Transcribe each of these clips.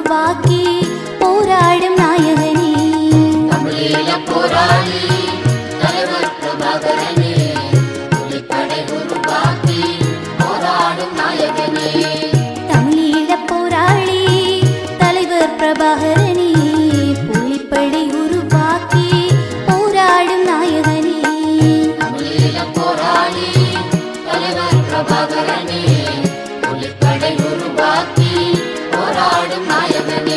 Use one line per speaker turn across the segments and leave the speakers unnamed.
உருவாக்கி போராடும் நாயகனே
தமிழீழ போராளி தலைவர் பிரபாகரனே புலிப்படை உருவாக்கி போராடும் நாயகனே
தமிழீழ போராளி தலைவர் பிரபாகரனே புலிப்படை உருவாக்கி போராடும் நாயகனே
தமிழீழ போராளி தலைவர் பிரபாகரனே புலிப்படை உருவாக்கி போராடும் நாயகனே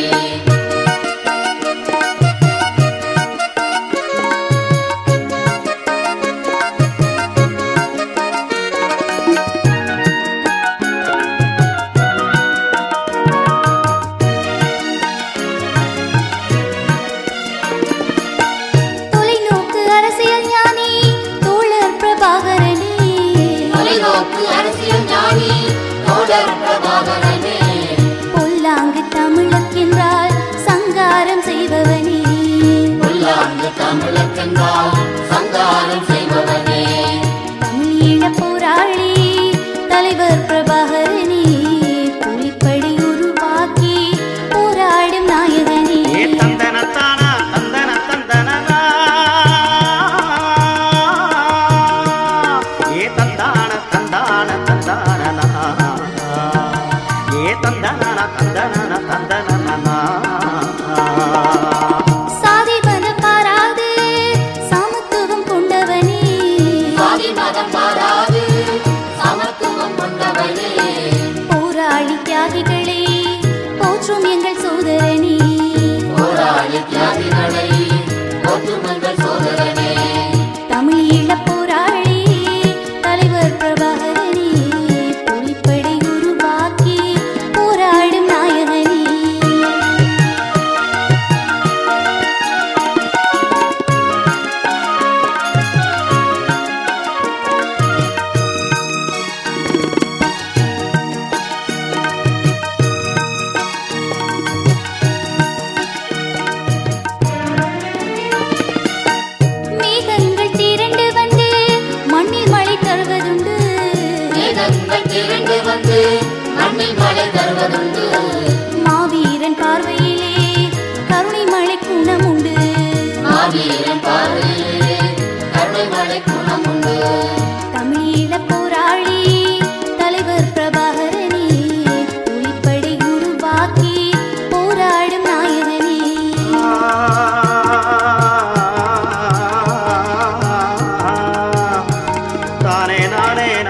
தொலைநோக்கு அரசியல் ஞானி தோழர் பிரபாகரனே
தொலைநோக்கு அரசியல் ஞானி தோழர் பிரபாகரனே
பொல்லாங்கு தமிழக்கென்றால் சங்காரம் செய்பவனே
உள்ளார்ந்த தமிழக்கென்றால் சங்காரம் செய்பவனே
தமிழீழ போராளி தலைவர் பிரபாகரனே புலிப்படை உருவாக்கி போராடும் நாயகனே
ஏ தந்தனத்தான தந்தன தந்தனனா ஏ தந்தான தந்தான தந்தானனா ஏ தந்தனன தந்தனன தந்தனனா
சாதி மத பாராது சமத்துவம் கொண்டவனே
சாதி மதம் மாறாது சமத்துவம் கொண்டவனே
போராளி தியாகிகளே போற்றும் எங்கள் சோதரனே
போராளி தியாகிகளை போற்றுமங்கள் சோதரனே
தமிழீழ போராளி தலைவர் பிரபாகரனே புலிப்படை உருவாக்கி போராடும் நாயகனே மேகங்கள் திரண்டு வந்து மண்ணில் மழை தருவதுண்டு
வேதங்கள் திரண்டு வந்து மண்ணில் மழை தருவதுண்டு
மாவீரன் பார்வையிலே கருணை மழை குணம் உண்டு
மாவீரன் பார்வையிலே கருணை மழை குணம் உண்டு
தமிழீழ போராளி தலைவர் பிரபாகரனே புலிப்படை உருவாக்கி போராடும் நாயகனே
தானே நானே நா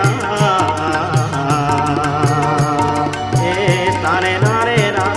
ஏ தானே நானே நா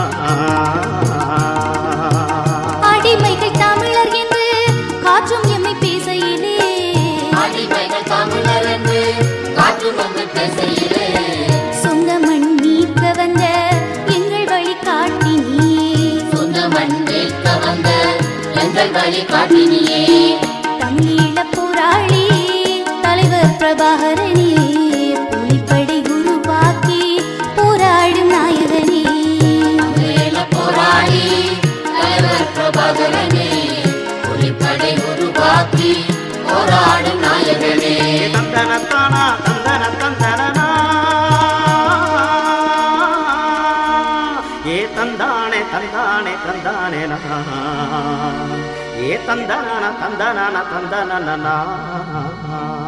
அடிமைகள் தமிழர் என்று காற்றும் எம்மை பேசையிலே
அடிமைகள் தமிழர் என்று காற்று வந்து பேசையிலே
சொந்த மண் நீக்க வந்த எங்கள் வழி காட்டினே
சொந்த மண் கேட்க வந்த எங்கள் வழி காட்டினியே
தமிழீழ போராளி தலைவர் பிரபாகரனே புலிப்படை உருவாக்கி போராடும் நாயகனே
தமிழீழ போராளி தலைவர் பிரபாகரனே புலிப்படை உருவாக்கி போராடும் நாயகனே
ஏ தந்தனத்தானா தந்தன தந்தனனா ஏ தந்தானே தந்தானே தந்தானே நா ஏ தந்தன தந்தன தந்தனனா